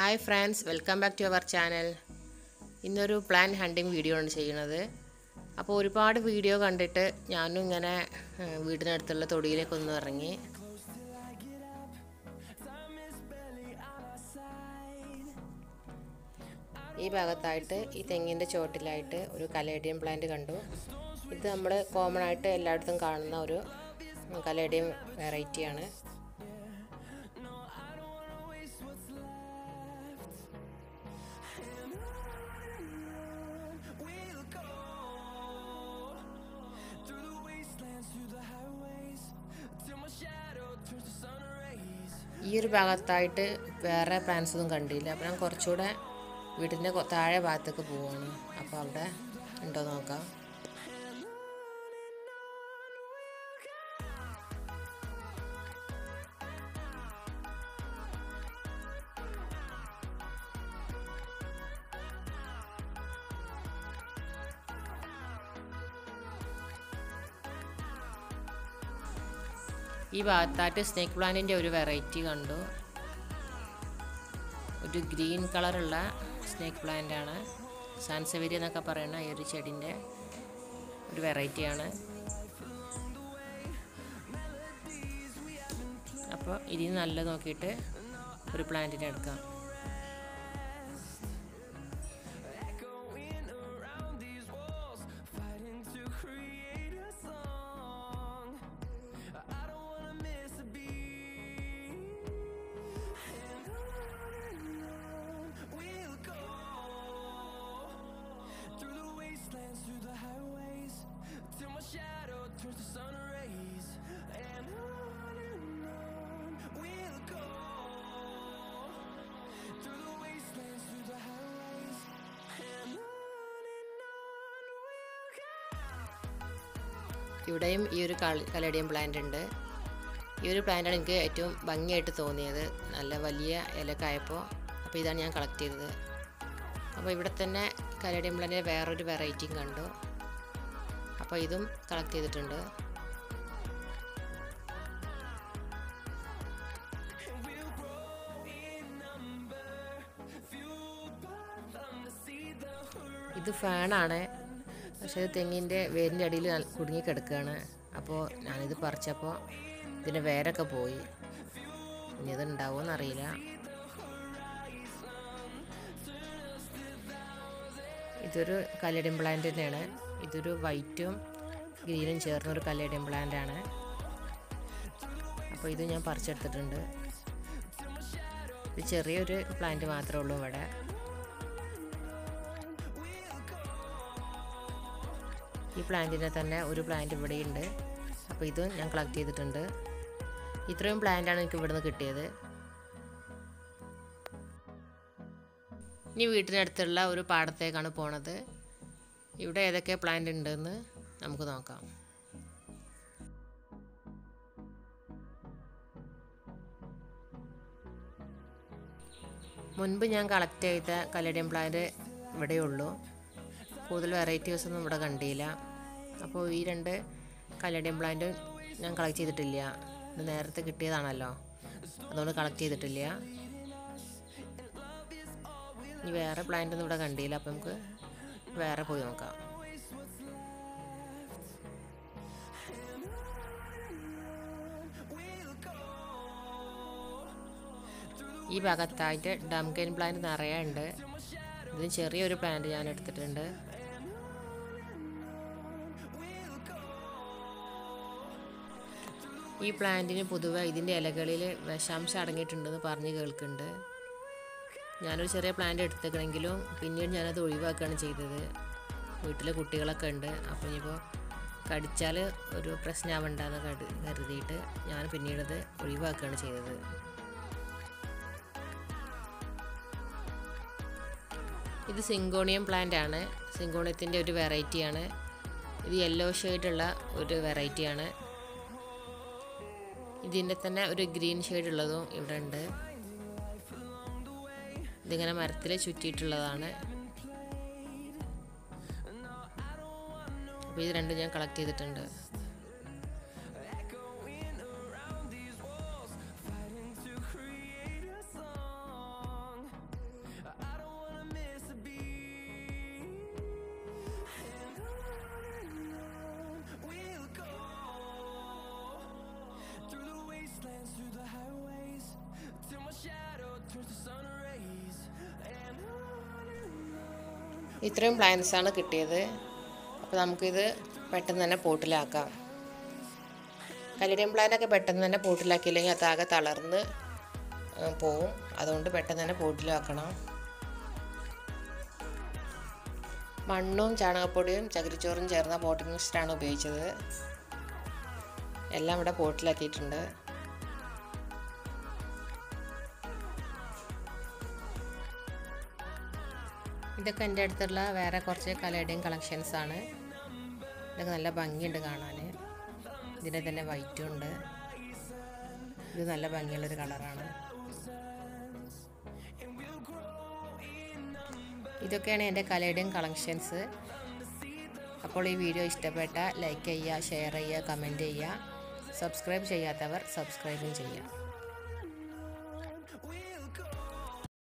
hi friends welcome back to our channel ഇന്നൊരു plant hunting video ആണ് ചെയ്യുന്നത് അപ്പോൾ ഒരുപാട് വീഡിയോ കണ്ടിട്ട് ഞാനും ഇങ്ങനെ ഏഹ്, വീടിനടുത്തുള്ള തൊടിയിലേക്ക് ഒന്ന് ഇറങ്ങി ഈ ഭാഗത്തായിട്ട് ഈ തെങ്ങിൻ്റെ ചോട്ടിലായിട്ട് ഒരു കലേഡിയം പ്ലാന്റ് കണ്ടു ഇത് നമ്മൾ കോമൺ ആയിട്ട് എല്ലായിടത്തും കാണുന്ന ഒരു കലേഡിയം വെറൈറ്റിയാണ് ഈ ഒരു ഭാഗത്തായിട്ട് വേറെ പ്ലാന്റ്സ് ഒന്നും കണ്ടില്ല അപ്പോൾ ഞാൻ കുറച്ചുകൂടെ വീടിൻ്റെ കൊ- താഴെ ഭാഗത്തേക്ക് പോവാണ് അപ്പോൾ അവിടെ ഉണ്ടോ നോക്കാം ഈ ഭാഗത്തായിട്ട് സ്നേക്ക് പ്ലാന്റിൻ്റെ ഒരു വെറൈറ്റി കണ്ടു ഒരു ഗ്രീൻ കളറുള്ള സ്നേക്ക് പ്ലാന്റ് ആണ് സാൻസവേരി എന്നൊക്കെ പറയുന്ന ഈ ഒരു ചെടിൻ്റെ ഒരു വെറൈറ്റിയാണ് അപ്പോൾ ഇതിന് നല്ല നോക്കിയിട്ട് ഒരു പ്ലാന്റിനെ എടുക്കാം ഇവിടെയും ഈ ഒരു കലഡിയം പ്ലാന്റ് ഉണ്ട് ഈ ഒരു പ്ലാന്റാണ് എനിക്ക് ഏറ്റവും ഭംഗിയായിട്ട് തോന്നിയത് നല്ല വലിയ ഇലക്കായപ്പോൾ അപ്പോൾ ഇതാണ് ഞാൻ കളക്ട് ചെയ്തത് അപ്പോൾ ഇവിടെ തന്നെ കലഡിയം പ്ലാന്റിൻ്റെ വേറൊരു വെറൈറ്റിയും കണ്ടു അപ്പോൾ ഇതും കളക്ട് ചെയ്തിട്ടുണ്ട് ഇത് ഫാനാണ് പക്ഷേ ഇത് തെങ്ങിൻ്റെ വേരിൻ്റെ അടിയിൽ നൽ- കുടുങ്ങി കിടക്കുകയാണ് അപ്പോൾ ഞാനിത് പറിച്ചപ്പോൾ ഇതിൻ്റെ വേരൊക്കെ പോയി ഇനി ഇത് ഉണ്ടാവുമെന്ന് അറിയില്ല ഇതൊരു കല്ലേഡിയം പ്ലാന്റ് തന്നെയാണ് ഇതൊരു വൈറ്റും ഗ്രീനും ചേർന്ന ഒരു കല്ലേഡിയം പ്ലാന്റ് ആണ് അപ്പോൾ ഇത് ഞാൻ പറിച്ചെടുത്തിട്ടുണ്ട് ഇത് ചെറിയൊരു പ്ലാന്റ് മാത്രമേ ഉള്ളൂ ഇവിടെ ഈ പ്ലാന്റിനെ തന്നെ ഒരു പ്ലാന്റ് ഇവിടെയുണ്ട് അപ്പോൾ ഇതും ഞാൻ കളക്ട് ചെയ്തിട്ടുണ്ട് ഇത്രയും പ്ലാന്റാണ് എനിക്ക് ഇവിടുന്ന് കിട്ടിയത് ഇനി വീട്ടിനടുത്തുള്ള ഒരു പാടത്തേക്കാണ് പോണത് ഇവിടെ ഏതൊക്കെ പ്ലാന്റ് ഉണ്ടെന്ന് നമുക്ക് നോക്കാം മുൻപ് ഞാൻ കളക്ട് ചെയ്ത കലഡിയം പ്ലാന്റ് ഇവിടെയുള്ളൂ കൂടുതൽ വെറൈറ്റീസ് ഒന്നും ഇവിടെ കണ്ടില്ല അപ്പോൾ ഈ രണ്ട് കലഡിയം പ്ലാന്റും ഞാൻ കളക്ട് ചെയ്തിട്ടില്ല ഇത് നേരത്തെ കിട്ടിയതാണല്ലോ അതുകൊണ്ട് കളക്ട് ചെയ്തിട്ടില്ല ഇനി വേറെ പ്ലാന്റ് ഒന്നും ഇവിടെ കണ്ടില്ല അപ്പം നമുക്ക് വേറെ പോയി നോക്കാം ഈ ഭാഗത്തായിട്ട് ഡംകൻ പ്ലാന്റ് നിറയെ ഉണ്ട് ഇതിന് ചെറിയൊരു പ്ലാന്റ് ഞാൻ എടുത്തിട്ടുണ്ട് ഈ പ്ലാന്റിന് പൊതുവെ ഇതിൻ്റെ ഇലകളിൽ വിഷാംശം അടങ്ങിയിട്ടുണ്ടെന്ന് പറഞ്ഞ് കേൾക്കുന്നുണ്ട് ഞാനൊരു ചെറിയ പ്ലാന്റ് എടുത്തേക്കണെങ്കിലും പിന്നീട് ഞാനത് ഒഴിവാക്കുകയാണ് ചെയ്തത് വീട്ടിലെ കുട്ടികളൊക്കെ ഉണ്ട് അപ്പോൾ ഇനിയിപ്പോൾ കടിച്ചാൽ ഒരു പ്രശ്നമാവണ്ടെന്ന് കരു കരുതിയിട്ട് ഞാൻ പിന്നീടത് ഒഴിവാക്കുകയാണ് ചെയ്തത് ഇത് സിങ്കോണിയം പ്ലാന്റ് ആണ് സിങ്കോണിയത്തിൻ്റെ ഒരു വെറൈറ്റിയാണ് ഇത് യെല്ലോ ഷെയ്ഡുള്ള ഒരു വെറൈറ്റിയാണ് ഇതിൻ്റെ തന്നെ ഒരു ഗ്രീൻ ഷെയ്ഡ് ഉള്ളതും ഇവിടെ ഉണ്ട് ഇതിങ്ങനെ മരത്തിൽ ചുറ്റിയിട്ടുള്ളതാണ് അപ്പോൾ ഇത് രണ്ടും ഞാൻ കളക്ട് ചെയ്തിട്ടുണ്ട് ഇത്രയും പ്ലാന്റ്സാണ് കിട്ടിയത് അപ്പോൾ നമുക്കിത് പെട്ടെന്ന് തന്നെ പോട്ടിലാക്കാം കലിഡിയം പ്ലാന്റൊക്കെ പെട്ടെന്ന് തന്നെ പോട്ടിലാക്കിയില്ലെങ്കിൽ അത് ആകെ തളർന്ന് ഏ, പോവും അതുകൊണ്ട് പെട്ടെന്ന് തന്നെ പോട്ടിലാക്കണം മണ്ണും ചാണകപ്പൊടിയും ചകിരിച്ചോറും ചേർന്ന പോട്ടിംഗ് മിക്സ്ഡാണ് ഉപയോഗിച്ചത് എല്ലാം ഇവിടെ പോട്ടിലാക്കിയിട്ടുണ്ട് ഇതൊക്കെ എൻ്റെ അടുത്തുള്ള വേറെ കുറച്ച് കലയുടെയും കളക്ഷൻസ് ആണ് ഇതൊക്കെ നല്ല ഭംഗിയുണ്ട് കാണാൻ ഇതിൻ്റെ തന്നെ വൈറ്റും ഉണ്ട് ഇത് നല്ല ഭംഗിയുള്ളൊരു കളറാണ് ഇതൊക്കെയാണ് എൻ്റെ കലയുടെയും കളക്ഷൻസ് അപ്പോൾ ഈ വീഡിയോ ഇഷ്ടപ്പെട്ട ലൈക്ക് ചെയ്യുക ഷെയർ ചെയ്യുക കമൻറ്റ് ചെയ്യുക സബ്സ്ക്രൈബ് ചെയ്യാത്തവർ സബ്സ്ക്രൈബും ചെയ്യുക